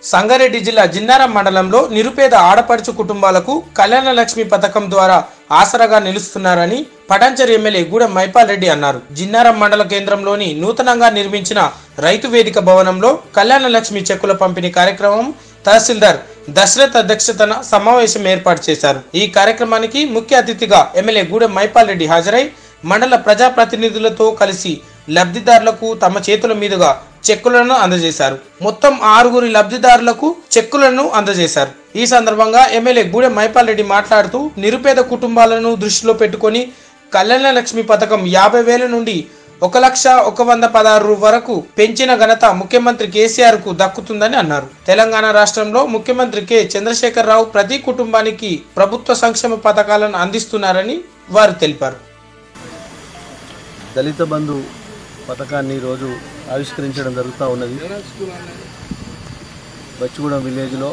సంగారెడ్డి జిల్లా జిన్నారం మండలంలో నిరుపేద ఆడపడుచు కుటుంబాలకు కళ్యాణ లక్ష్మి పథకం ద్వారా ఆసరాగా నిలుస్తున్నారని పటాంచర్ ఎమ్మెల్యే గూడెం మైపాల్ రెడ్డి అన్నారు జిన్నారం మండల కేంద్రంలోని నూతనంగా నిర్మించిన రైతు వేదిక భవనంలో కళ్యాణ లక్ష్మి చెక్కుల పంపిణీ కార్యక్రమం తహసీల్దార్ దశరథ్ అధ్యక్షతన సమావేశం ఏర్పాటు చేశారు ఈ కార్యక్రమానికి ముఖ్య అతిథిగా ఎమ్మెల్యే గూడెం మైపాల్ రెడ్డి హాజరై మండల ప్రజాప్రతినిధులతో కలిసి లబ్ధిదారులకు తమ చేతుల మీదుగా చెక్కులను అందజేశారు మొత్తం ఆరుగురి లబ్ధిదారులకు చెక్కులను అందజేశారు ఈ సందర్భంగా ఎమ్మెల్యే గూడెం మైపాల్ రెడ్డి మాట్లాడుతూ నిరుపేద కుటుంబాలను దృష్టిలో పెట్టుకొని కళ్యాణ లక్ష్మి పథకం యాభై వేల నుండి ఒక లక్ష ఒక వంద పదహారు వరకు పెంచిన ఘనత ముఖ్యమంత్రి కేసీఆర్ కు దక్కుతుందని అన్నారు తెలంగాణ రాష్ట్రంలో ముఖ్యమంత్రి కె చంద్రశేఖర్ రావు ప్రతి కుటుంబానికి ప్రభుత్వ సంక్షేమ పథకాలను అందిస్తున్నారని వారు తెలిపారు దళిత బంధు పథకాన్ని ఈరోజు ఆవిష్కరించడం జరుగుతూ ఉన్నది బచ్చిగూడెం విలేజ్లో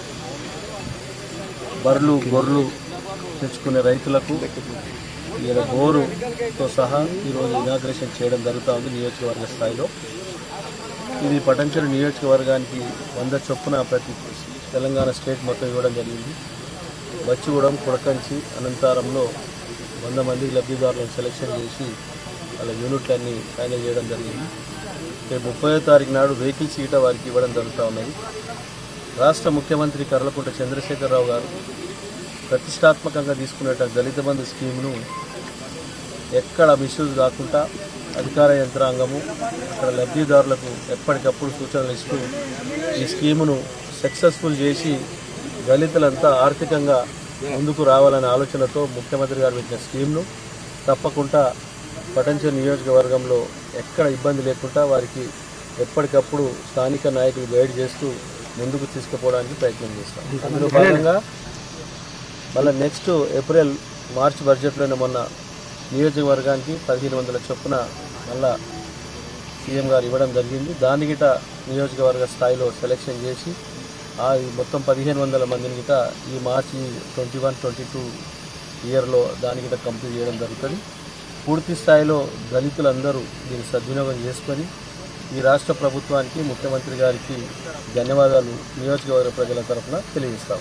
బర్రెలు గొర్రెలు తెచ్చుకునే రైతులకు ఇలా బోరుతో సహా ఈరోజు ఇనాగ్రేషన్ చేయడం జరుగుతూ ఉంది నియోజకవర్గ స్థాయిలో ఇది పటంచెరు నియోజకవర్గానికి వంద చొప్పున ప్రతి తెలంగాణ స్టేట్ మొత్తం ఇవ్వడం జరిగింది బచ్చిగూడెం కొడకంచి అనంతారంలో వంద మంది లబ్ధిదారులను సెలెక్షన్ చేసి వాళ్ళ యూనిట్లన్నీ ఫైనల్ చేయడం జరిగింది రేపు ముప్పై తారీఖు నాడు వెహికల్ సీట వారికి ఇవ్వడం జరుగుతూ ఉన్నది రాష్ట్ర ముఖ్యమంత్రి కర్లకుంట చంద్రశేఖరరావు గారు ప్రతిష్టాత్మకంగా తీసుకునేట దళిత బంధు స్కీమ్ను ఎక్కడ మిస్యూజ్ కాకుండా అధికార యంత్రాంగము అక్కడ లబ్ధిదారులకు ఎప్పటికప్పుడు సూచనలు ఇస్తూ ఈ స్కీమును సక్సెస్ఫుల్ చేసి దళితులంతా ఆర్థికంగా ముందుకు రావాలనే ఆలోచనతో ముఖ్యమంత్రి గారు పెట్టిన స్కీమ్ను తప్పకుండా పటంచర్ నియోజకవర్గంలో ఎక్కడ ఇబ్బంది లేకుండా వారికి ఎప్పటికప్పుడు స్థానిక నాయకులు గైడ్ చేస్తూ ముందుకు తీసుకుపోవడానికి ప్రయత్నం చేస్తాం అందులో భాగంగా మళ్ళీ నెక్స్ట్ ఏప్రిల్ మార్చ్ బడ్జెట్లోనే మొన్న నియోజకవర్గానికి పదిహేను వందల చొప్పున మళ్ళా సీఎం గారు ఇవ్వడం జరిగింది దాని గిట నియోజకవర్గ స్థాయిలో సెలెక్షన్ చేసి ఆ ఈ మొత్తం పదిహేను వందల మందిని గిట ఈ మార్చి ట్వంటీ వన్ ట్వంటీ టూ ఇయర్లో దాని గిట కంప్లీట్ చేయడం జరుగుతుంది పూర్తి స్థాయిలో దళితులందరూ దీన్ని సద్వినియోగం చేసుకొని ఈ రాష్ట్ర ప్రభుత్వానికి ముఖ్యమంత్రి గారికి ధన్యవాదాలు నియోజకవర్గ ప్రజల తరఫున తెలియజేస్తాం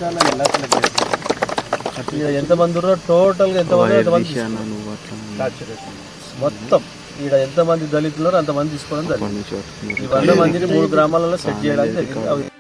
ఈడ ఎంతమంది ఉన్నారో టోటల్గా ఎంతమంది ఎంతమంది తీసుకున్నారు. మొత్తం ఈడ ఎంతమంది దళితులు ఉన్నారో అంతమంది తీసుకోవడం జరిగింది ఈ వంద మందిని మూడు గ్రామాలలో సెట్ చేయడానికి జరిగింది అవి